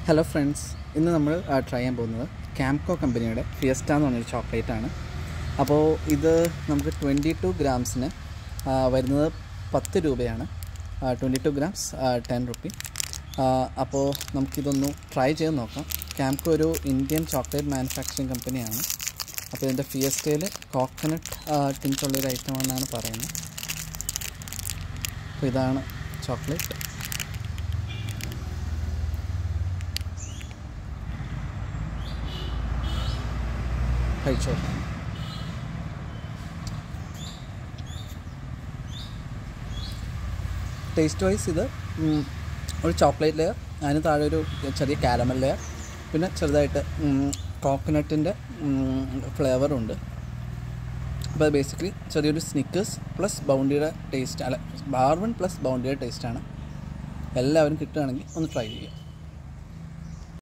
hello friends ഇന്ന് നമ്മൾ try ചെയ്യാൻ പോകുന്നത് ക്യാംകോ കമ്പനിയുടെ ഫിയസ്റ്റ എന്ന് പറഞ്ഞൊരു ചോക്ലേറ്റ് ആണ് അപ്പോൾ ഇത് നമുക്ക് ട്വൻറ്റി ടു ഗ്രാംസിന് വരുന്നത് പത്ത് രൂപയാണ് twenty two grams ten rupee അപ്പോൾ നമുക്കിതൊന്ന് ട്രൈ ചെയ്ത് നോക്കാം ക്യാംകോ ഒരു ഇന്ത്യൻ ചോക്ലേറ്റ് മാനുഫാക്ചറിങ് കമ്പനിയാണ് അപ്പോൾ ഇതിൻ്റെ ഫിയസ്റ്റയിൽ കോക്കനട്ട് ടിൻറ്റുള്ളൊരു ഐറ്റമാണെന്നാണ് പറയുന്നത് അപ്പോൾ ഇതാണ് ചോക്ലേറ്റ് കഴിച്ചോ ടേസ്റ്റ് വൈസ് ഇത് ഉം, ഒരു ചോക്ലേറ്റ് ലെയർ അതിന് താഴെ ഒരു ചെറിയ കാരമൽ ലെയർ പിന്നെ ചെറുതായിട്ട് കോക്കനട്ടിൻ്റെ ഫ്ലേവറുണ്ട് അപ്പോൾ അത് ബേസിക്കലി ചെറിയൊരു സ്നിക്കേഴ്സ് പ്ലസ് ബൗണ്ടിയുടെ ടേസ്റ്റ് അല്ല ബാർബൺ പ്ലസ് ബൗണ്ടിയുടെ ടേസ്റ്റാണ് എല്ലാവരും കിട്ടുകയാണെങ്കിൽ ഒന്ന് ട്രൈ ചെയ്യുക